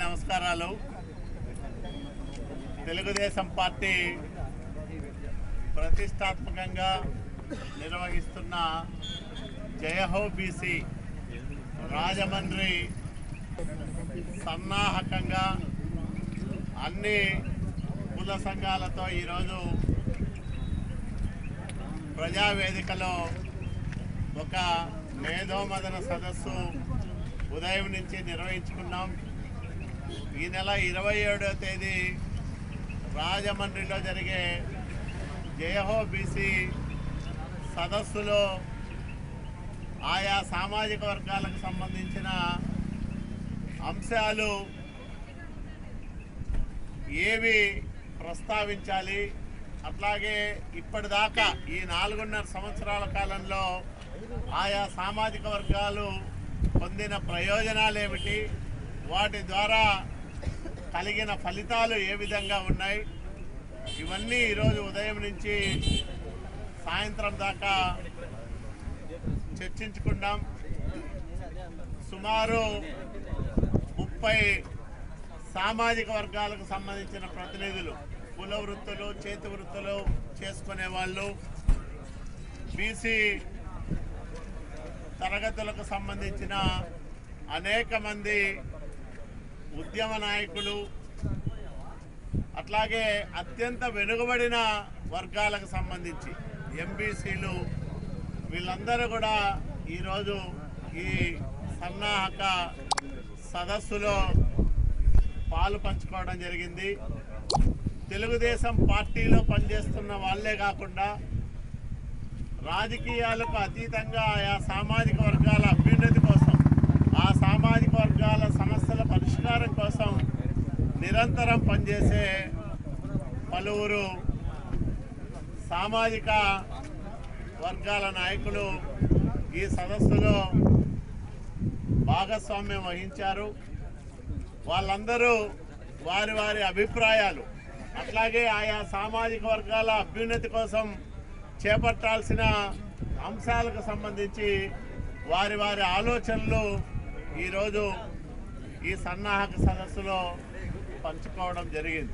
నమస్కారాలు తెలుగుదేశం పార్టీ ప్రతిష్టాత్మకంగా నిర్వహిస్తున్న జయహో బీసీ రాజమండ్రి సన్నాహకంగా అన్ని కుల సంఘాలతో ఈరోజు ప్రజావేదికలో ఒక మేధోమదన సదస్సు ఉదయం నుంచి నిర్వహించుకున్నాం ఈ నెల ఇరవై ఏడో తేదీ రాజమండ్రిలో జరిగే జయహో బీసీ సదస్సులో ఆయా సామాజిక వర్గాలకు సంబంధించిన అంశాలు ఏవి ప్రస్తావించాలి అట్లాగే ఇప్పటిదాకా ఈ నాలుగున్నర సంవత్సరాల కాలంలో ఆయా సామాజిక వర్గాలు పొందిన ప్రయోజనాలు ఏమిటి వాటి ద్వారా కలిగిన ఫలితాలు ఏ విధంగా ఉన్నాయి ఇవన్నీ ఈరోజు ఉదయం నుంచి సాయంత్రం దాకా చర్చించుకున్నాం సుమారు ముప్పై సామాజిక వర్గాలకు సంబంధించిన ప్రతినిధులు కుల వృత్తులు చేతి వృత్తులు చేసుకునే వాళ్ళు బీసీ తరగతులకు సంబంధించిన అనేక మంది ఉద్యమ నాయకులు అట్లాగే అత్యంత వెనుకబడిన వర్గాలకు సంబంధించి ఎంబీసీలు వీళ్ళందరూ కూడా ఈరోజు ఈ సన్నాహక సదస్సులో పాలు పంచుకోవడం జరిగింది తెలుగుదేశం పార్టీలో పనిచేస్తున్న వాళ్ళే కాకుండా రాజకీయాలకు అతీతంగా ఆయా సామాజిక వర్గాల అభ్యున్నతి కోసం ఆ సామాజిక వర్గాల సమస్యల పరిష్కారం కోసం నిరంతరం పనిచేసే పలువురు సామాజిక వర్గాల నాయకులు ఈ సదస్సులో భాగస్వామ్యం వహించారు వాళ్ళందరూ వారి వారి అభిప్రాయాలు అట్లాగే ఆయా సామాజిక వర్గాల అభ్యున్నతి కోసం చేపట్టాల్సిన అంశాలకు సంబంధించి వారి వారి ఆలోచనలు ఈరోజు ఈ సన్నాహక సదస్సులో పంచుకోవడం జరిగింది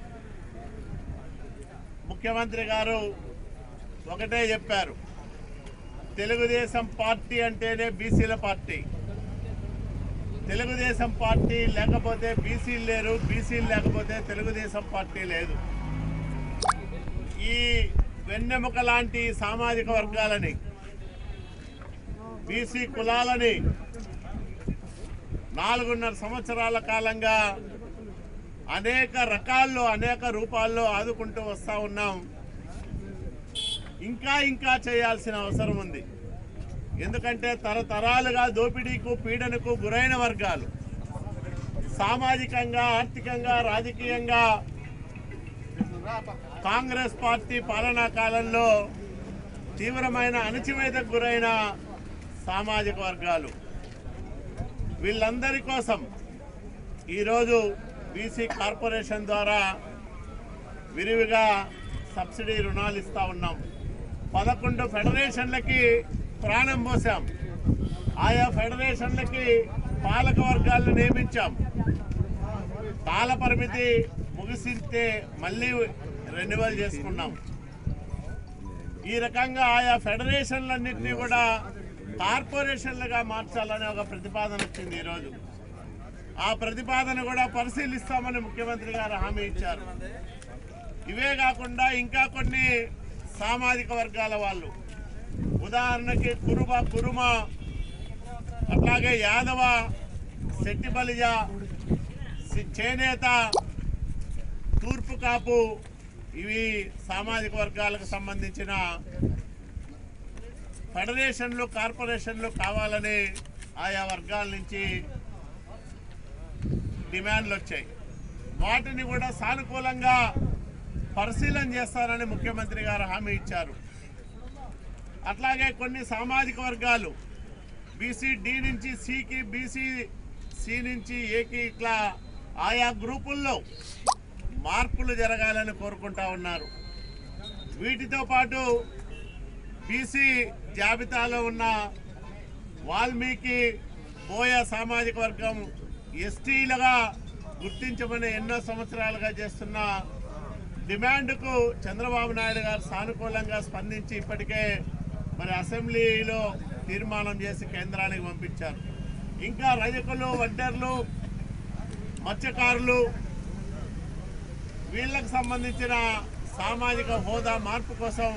ముఖ్యమంత్రి గారు ఒకటే చెప్పారు తెలుగుదేశం పార్టీ అంటేనే బీసీల పార్టీ తెలుగుదేశం పార్టీ లేకపోతే బీసీలు లేరు బీసీలు లేకపోతే తెలుగుదేశం పార్టీ లేదు ఈ వెన్నెముక లాంటి సామాజిక వర్గాలని బీసీ కులాలని నాలుగున్నర సంవత్సరాల కాలంగా అనేక రకాల్లో అనేక రూపాల్లో ఆదుకుంటూ వస్తూ ఉన్నాం ఇంకా ఇంకా చేయాల్సిన అవసరం ఉంది ఎందుకంటే తరతరాలుగా దోపిడీకు పీడనకు గురైన వర్గాలు సామాజికంగా ఆర్థికంగా రాజకీయంగా కాంగ్రెస్ పార్టీ పాలనా కాలంలో తీవ్రమైన అణచివేతకు గురైన సామాజిక వర్గాలు వీళ్ళందరి కోసం ఈరోజు బీసీ కార్పొరేషన్ ద్వారా విరివిగా సబ్సిడీ రుణాలు ఇస్తా ఉన్నాం పదకొండు ఫెడరేషన్లకి ప్రాణం పోసాం ఆయా ఫెడరేషన్లకి పాలక వర్గాలను నియమించాం కాల పరిమితి ముగిసితే మళ్ళీ రెన్యువల్ చేసుకున్నాం ఈ రకంగా ఆయా ఫెడరేషన్లన్నింటినీ కూడా కార్పొరేషన్లుగా మార్చాలనే ఒక ప్రతిపాదన వచ్చింది ఈరోజు ఆ ప్రతిపాదన కూడా పరిశీలిస్తామని ముఖ్యమంత్రి గారు హామీ ఇచ్చారు ఇవే కాకుండా ఇంకా కొన్ని సామాజిక వర్గాల వాళ్ళు ఉదాహరణకి కురుబ కురుమ అట్లాగే యాదవ శెట్టి బలిజ సి- చేనేత తూర్పు కాపు ఇవి సామాజిక వర్గాలకు సంబంధించిన ఫెడరేషన్లు కార్పొరేషన్లు కావాలని ఆయా వర్గాల నుంచి డిమాండ్లు వచ్చాయి వాటిని కూడా సానుకూలంగా పరిశీలన చేస్తారని ముఖ్యమంత్రి గారు హామీ ఇచ్చారు అట్లాగే కొన్ని సామాజిక వర్గాలు బీసీ డి నుంచి సికి బీసీ సి నుంచి ఏకి ఇట్లా ఆయా గ్రూపుల్లో మార్పులు జరగాలని కోరుకుంటా ఉన్నారు వీటితో పాటు బీసీ జాబితాలో ఉన్న వాల్మీకి బోయ సామాజిక వర్గం ఎస్టీలుగా గుర్తించమని ఎన్నో సంవత్సరాలుగా చేస్తున్న డిమాండ్కు చంద్రబాబు నాయుడు గారు సానుకూలంగా స్పందించి ఇప్పటికే మరి అసెంబ్లీలో తీర్మానం చేసి కేంద్రానికి పంపించారు ఇంకా రజకులు వడ్డర్లు మత్స్యకారులు వీళ్ళకు సంబంధించిన సామాజిక హోదా మార్పు కోసం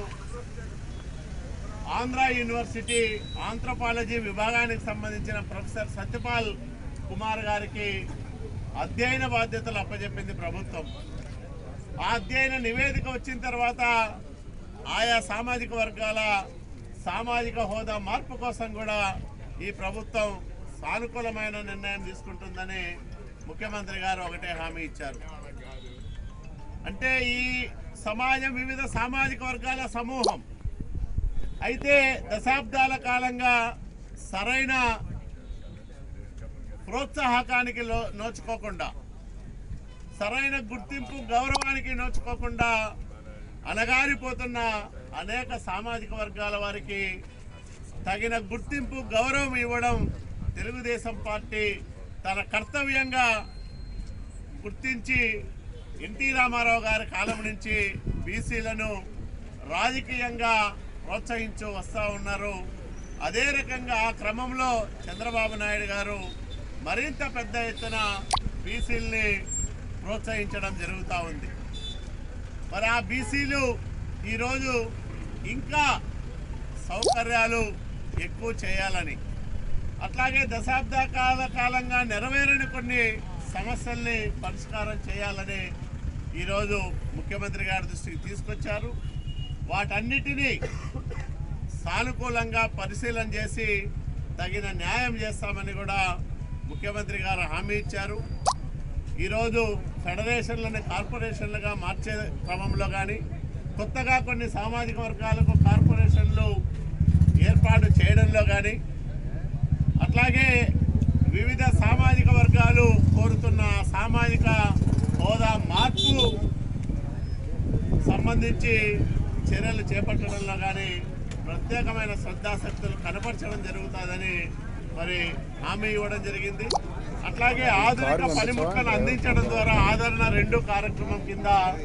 ఆంధ్ర యూనివర్సిటీ ఆంథ్రోపాలజీ విభాగానికి సంబంధించిన ప్రొఫెసర్ సత్యపాల్ కుమార్ గారికి అధ్యయన బాధ్యతలు అప్పచెప్పింది ప్రభుత్వం ఆ అధ్యయన నివేదిక వచ్చిన తర్వాత ఆయా సామాజిక వర్గాల సామాజిక హోదా మార్పు కోసం కూడా ఈ ప్రభుత్వం సానుకూలమైన నిర్ణయం తీసుకుంటుందని ముఖ్యమంత్రి గారు ఒకటే హామీ ఇచ్చారు అంటే ఈ సమాజం వివిధ సామాజిక వర్గాల సమూహం అయితే దశాబ్దాల కాలంగా సరైన ప్రోత్సాహకానికి లో నోచుకోకుండా సరైన గుర్తింపు గౌరవానికి నోచుకోకుండా అణగారిపోతున్న అనేక సామాజిక వర్గాల వారికి తగిన గుర్తింపు గౌరవం ఇవ్వడం తెలుగుదేశం పార్టీ తన కర్తవ్యంగా గుర్తించి ఎన్టీ రామారావు గారి కాలం నుంచి బీసీలను రాజకీయంగా ప్రోత్సహించు వస్తూ ఉన్నారు అదే రకంగా ఆ క్రమంలో చంద్రబాబు నాయుడు గారు మరింత పెద్ద ఎత్తున బీసీల్ని ప్రోత్సహించడం జరుగుతూ ఉంది మరి ఆ బీసీలు ఈరోజు ఇంకా సౌకర్యాలు ఎక్కువ చేయాలని అట్లాగే దశాబ్ద కాల కాలంగా నెరవేరని కొన్ని సమస్యల్ని పరిష్కారం చేయాలని ఈరోజు ముఖ్యమంత్రి గారి దృష్టికి తీసుకొచ్చారు వాటన్నిటినీ సానుకూలంగా పరిశీలన చేసి తగిన న్యాయం చేస్తామని కూడా ముఖ్యమంత్రి గారు హామీ ఇచ్చారు ఈరోజు ఫెడరేషన్లను కార్పొరేషన్లుగా మార్చే క్రమంలో కానీ కొత్తగా కొన్ని సామాజిక వర్గాలకు కార్పొరేషన్లు ఏర్పాటు చేయడంలో కానీ అట్లాగే వివిధ సామాజిక వర్గాలు కోరుతున్న సామాజిక హోదా మార్పు సంబంధించి చర్యలు చేపట్టడంలో కానీ ప్రత్యేకమైన శ్రద్ధాశక్తులు కనపరచడం జరుగుతుందని మరి హామీ ఇవ్వడం జరిగింది అట్లాగే ఆధునిక పనిముట్లను అందించడం ద్వారా ఆదరణ రెండు కార్యక్రమం కింద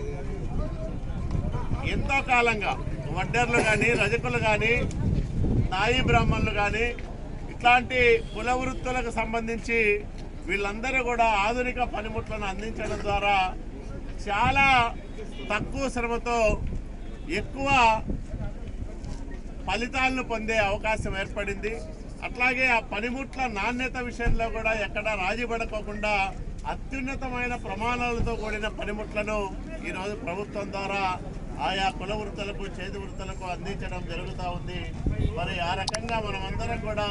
ఎంతో కాలంగా వడ్డర్లు కానీ రజకులు కానీ నాయి బ్రాహ్మణులు కానీ ఇట్లాంటి కుల వృత్తులకు సంబంధించి వీళ్ళందరూ కూడా ఆధునిక పనిముట్లను అందించడం ద్వారా చాలా తక్కువ శ్రమతో ఎక్కువ ఫలితాలను పొందే అవకాశం ఏర్పడింది అట్లాగే ఆ పనిముట్ల నాణ్యత విషయంలో కూడా ఎక్కడా రాజీ పడకోకుండా అత్యున్నతమైన ప్రమాణాలతో కూడిన పనిముట్లను ఈరోజు ప్రభుత్వం ద్వారా ఆయా కుల వృత్తులకు చేతి వృత్తులకు అందించడం జరుగుతూ ఉంది మరి ఆ రకంగా మనమందరం కూడా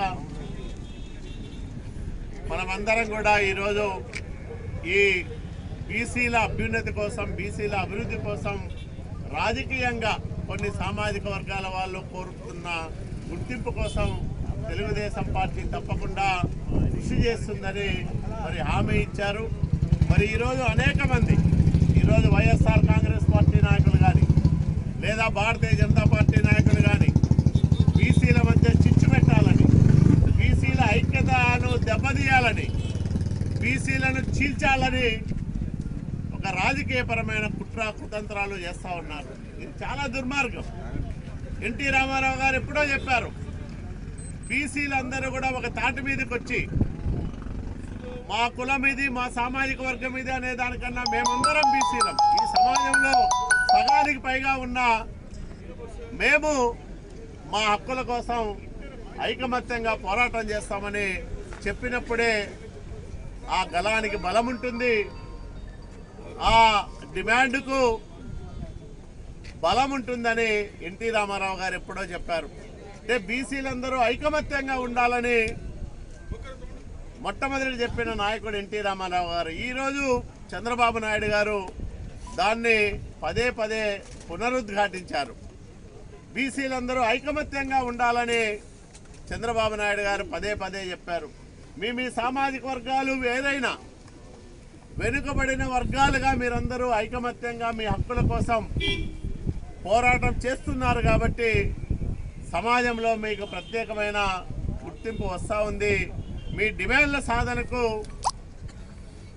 మనమందరం కూడా ఈరోజు ఈ బీసీల అభ్యున్నతి కోసం బీసీల అభివృద్ధి కోసం రాజకీయంగా కొన్ని సామాజిక వర్గాల వాళ్ళు కోరుతున్న గుర్తింపు కోసం తెలుగుదేశం పార్టీ తప్పకుండా కృషి చేస్తుందని మరి హామీ ఇచ్చారు మరి ఈరోజు అనేక మంది ఈరోజు వైఎస్ఆర్ కాంగ్రెస్ పార్టీ నాయకులు కానీ లేదా భారతీయ జనతా పార్టీ నాయకులు కానీ బీసీల మధ్య చిచ్చు పెట్టాలని బీసీల ఐక్యతను దెబ్బతీయాలని బీసీలను చీల్చాలని ఒక రాజకీయపరమైన కుట్ర కుతంత్రాలు చేస్తూ ఉన్నారు ఇది చాలా దుర్మార్గం ఎన్టీ రామారావు గారు ఎప్పుడో చెప్పారు బీసీలందరూ కూడా ఒక తాటి మీదకి వచ్చి మా కులం ఇది మా సామాజిక వర్గం ఇది అనే దానికన్నా మేమందరం బీసీలం ఈ సమాజంలో సగానికి పైగా ఉన్న మేము మా హక్కుల కోసం ఐకమత్యంగా పోరాటం చేస్తామని చెప్పినప్పుడే ఆ గలానికి బలం ఉంటుంది ఆ డిమాండ్కు బలం ఉంటుందని ఎన్టీ రామారావు గారు ఎప్పుడో చెప్పారు అంటే బీసీలందరూ ఐకమత్యంగా ఉండాలని మొట్టమొదటి చెప్పిన నాయకుడు ఎన్టీ రామారావు గారు ఈరోజు చంద్రబాబు నాయుడు గారు దాన్ని పదే పదే పునరుద్ఘాటించారు బీసీలందరూ ఐకమత్యంగా ఉండాలని చంద్రబాబు నాయుడు గారు పదే పదే చెప్పారు మీ మీ సామాజిక వర్గాలు ఏదైనా వెనుకబడిన వర్గాలుగా మీరందరూ ఐకమత్యంగా మీ హక్కుల కోసం పోరాటం చేస్తున్నారు కాబట్టి సమాజంలో మీకు ప్రత్యేకమైన గుర్తింపు వస్తూ ఉంది మీ డిమాండ్ల సాధనకు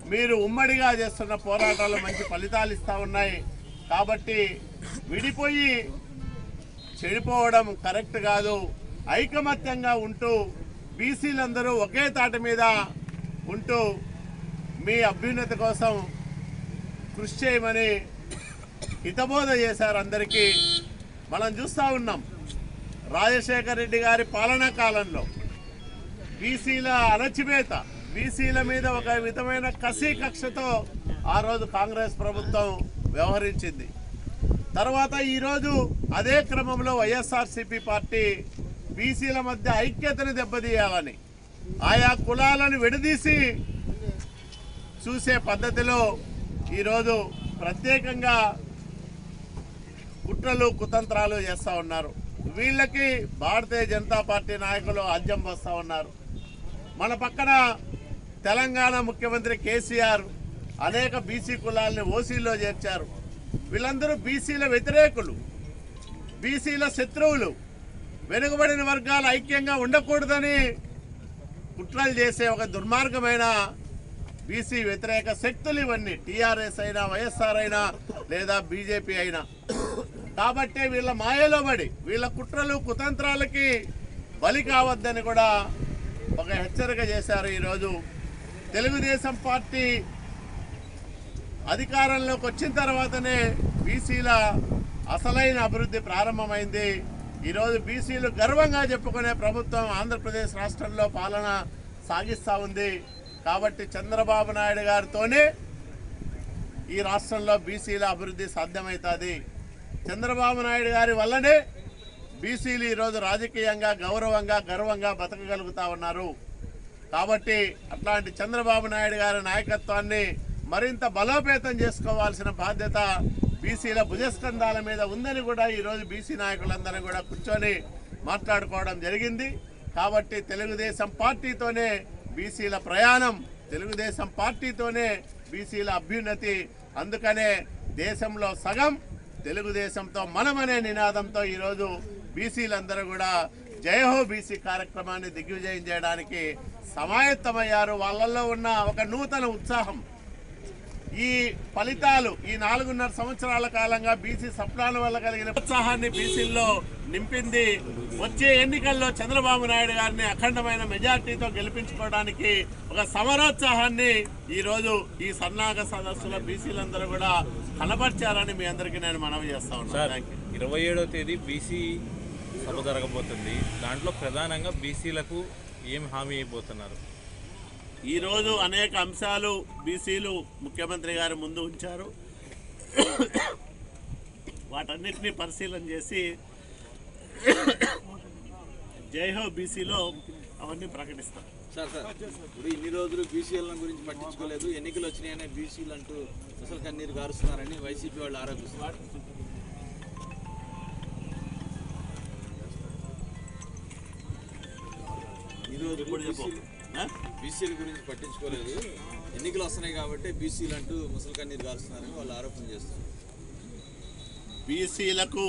మీరు ఉమ్మడిగా చేస్తున్న పోరాటాలు మంచి ఫలితాలు ఇస్తా ఉన్నాయి కాబట్టి విడిపోయి చెడిపోవడం కరెక్ట్ కాదు ఐకమత్యంగా ఉంటూ బీసీలందరూ ఒకే తాటి మీద ఉంటూ మీ అభ్యున్నతి కోసం కృషి చేయమని హితబోధ చేశారు అందరికీ మనం చూస్తూ ఉన్నాం రాజశేఖర రెడ్డి గారి పాలనా కాలంలో బీసీల అణచివేత బీసీల మీద ఒక విధమైన కసి కక్షతో ఆ రోజు కాంగ్రెస్ ప్రభుత్వం వ్యవహరించింది తర్వాత ఈరోజు అదే క్రమంలో వైఎస్ఆర్సీపీ పార్టీ బీసీల మధ్య ఐక్యతను దెబ్బతీయాలని ఆయా కులాలను విడదీసి చూసే పద్ధతిలో ఈరోజు ప్రత్యేకంగా కుట్రలు కుతంత్రాలు చేస్తూ ఉన్నారు వీళ్ళకి భారతీయ జనతా పార్టీ నాయకులు అజ్యం వస్తూ ఉన్నారు మన పక్కన తెలంగాణ ముఖ్యమంత్రి కేసీఆర్ అనేక బీసీ కులాలని ఓసీలో చేర్చారు వీళ్ళందరూ బీసీల వ్యతిరేకులు బీసీల శత్రువులు వెనుకబడిన వర్గాలు ఐక్యంగా ఉండకూడదని కుట్రలు చేసే ఒక దుర్మార్గమైన బీసీ వ్యతిరేక శక్తులు ఇవన్నీ టీఆర్ఎస్ అయినా వైఎస్ఆర్ అయినా లేదా బీజేపీ అయినా కాబట్టి వీళ్ళ మాయలో పడి వీళ్ళ కుట్రలు కుతంత్రాలకి బలి కావద్దని కూడా ఒక హెచ్చరిక చేశారు ఈరోజు తెలుగుదేశం పార్టీ అధికారంలోకి వచ్చిన తర్వాతనే బీసీల అసలైన అభివృద్ధి ప్రారంభమైంది ఈరోజు బీసీలు గర్వంగా చెప్పుకునే ప్రభుత్వం ఆంధ్రప్రదేశ్ రాష్ట్రంలో పాలన సాగిస్తూ ఉంది కాబట్టి చంద్రబాబు నాయుడు గారితోనే ఈ రాష్ట్రంలో బీసీల అభివృద్ధి సాధ్యమవుతుంది చంద్రబాబు నాయుడు గారి వల్లనే బీసీలు ఈరోజు రాజకీయంగా గౌరవంగా గర్వంగా బతకగలుగుతా ఉన్నారు కాబట్టి అట్లాంటి చంద్రబాబు నాయుడు గారి నాయకత్వాన్ని మరింత బలోపేతం చేసుకోవాల్సిన బాధ్యత బీసీల భుజస్కంధాల మీద ఉందని కూడా ఈరోజు బీసీ నాయకులందరూ కూడా కూర్చొని మాట్లాడుకోవడం జరిగింది కాబట్టి తెలుగుదేశం పార్టీతోనే బీసీల ప్రయాణం తెలుగుదేశం పార్టీతోనే బీసీల అభ్యున్నతి అందుకనే దేశంలో సగం తెలుగుదేశంతో మనమనే నినాదంతో ఈరోజు బీసీలందరూ కూడా జయహో బీసీ కార్యక్రమాన్ని దిగ్విజయం చేయడానికి సమాయత్తమయ్యారు వాళ్ళల్లో ఉన్న ఒక నూతన ఉత్సాహం ఈ ఫలితాలు ఈ నాలుగున్నర సంవత్సరాల కాలంగా బీసీ సప్లాల వల్ల కలిగిన ఉత్సాహాన్ని బీసీల్లో నింపింది వచ్చే ఎన్నికల్లో చంద్రబాబు నాయుడు గారిని అఖండమైన మెజార్టీతో గెలిపించుకోవడానికి ఒక సమరోత్సాహాన్ని ఈ రోజు ఈ సన్నాహక సదస్సులో బీసీలందరూ కూడా కనబర్చారని మీ అందరికీ నేను మనవి చేస్తా ఉన్నాను సార్ థ్యాంక్ యూ ఇరవై ఏడవ తేదీ బీసీ సభ జరగబోతుంది దాంట్లో ప్రధానంగా బీసీలకు ఏం హామీ అయిపోతున్నారు ఈరోజు అనేక అంశాలు బీసీలు ముఖ్యమంత్రి గారి ముందు ఉంచారు వాటన్నిటిని పరిశీలన చేసి జైహో బీసీలో అవన్నీ ప్రకటిస్తాం సార్ సార్ ఇప్పుడు ఇన్ని రోజులు బీసీల గురించి పట్టించుకోలేదు ఎన్నికలు వచ్చినాయనే బీసీలు అంటూ అసలు కన్నీరు గారుస్తున్నారని వైసీపీ వాళ్ళు ఆరోపిస్తున్నారు ఈ రోజు ఇప్పుడు చెప్పు ఆ? బీసీల గురించి పట్టించుకోలేదు ఎన్నికలు వస్తున్నాయి కాబట్టి బీసీలు అంటూ ముసలి కన్నీరు గారుస్తున్నారని వాళ్ళు ఆరోపణ చేస్తున్నారు బీసీలకు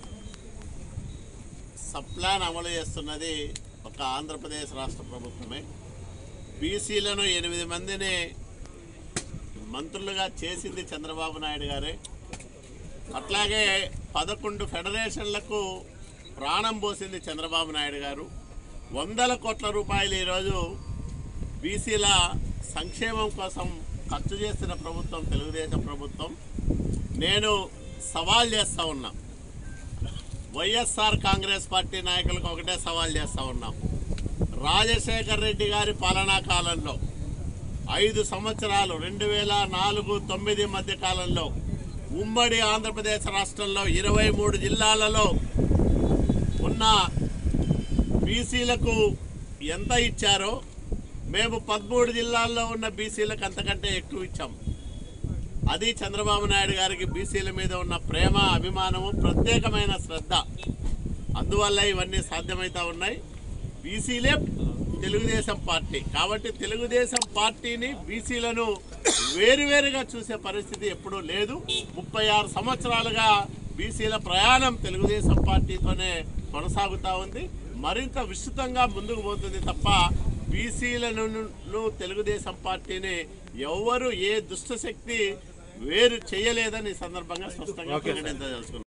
సప్లాన్ అమలు చేస్తున్నది ఒక ఆంధ్రప్రదేశ్ రాష్ట్ర ప్రభుత్వమే బీసీలను ఎనిమిది మందిని మంత్రులుగా చేసింది చంద్రబాబు నాయుడు గారే అట్లాగే పదకొండు ఫెడరేషన్లకు ప్రాణం పోసింది చంద్రబాబు నాయుడు గారు వందల కోట్ల రూపాయలు ఈరోజు బీసీల సంక్షేమం కోసం ఖర్చు చేస్తున్న ప్రభుత్వం తెలుగుదేశం ప్రభుత్వం నేను సవాల్ చేస్తా ఉన్నా వైఎస్ఆర్ కాంగ్రెస్ పార్టీ నాయకులకు ఒకటే సవాల్ చేస్తా ఉన్నాం రాజశేఖర్ రెడ్డి గారి పాలనా కాలంలో ఐదు సంవత్సరాలు రెండు వేల నాలుగు తొమ్మిది మధ్య కాలంలో ఉమ్మడి ఆంధ్రప్రదేశ్ రాష్ట్రంలో ఇరవై మూడు జిల్లాలలో ఉన్న బీసీలకు ఎంత ఇచ్చారో మేము పదమూడు జిల్లాల్లో ఉన్న బీసీలకు అంతకంటే ఎక్కువ ఇచ్చాం అది చంద్రబాబు నాయుడు గారికి బీసీల మీద ఉన్న ప్రేమ అభిమానము ప్రత్యేకమైన శ్రద్ధ అందువల్ల ఇవన్నీ సాధ్యమవుతా ఉన్నాయి బీసీలే తెలుగుదేశం పార్టీ కాబట్టి తెలుగుదేశం పార్టీని బీసీలను వేరువేరుగా చూసే పరిస్థితి ఎప్పుడూ లేదు ముప్పై ఆరు సంవత్సరాలుగా బీసీల ప్రయాణం తెలుగుదేశం పార్టీతోనే కొనసాగుతూ ఉంది మరింత విస్తృతంగా ముందుకు పోతుంది తప్ప బీసీలను తెలుగుదేశం పార్టీని ఎవరు ఏ దుష్టశక్తి వేరు చేయలేదని ఈ సందర్భంగా స్పష్టంగా ప్రకటించదలుచుకున్నాను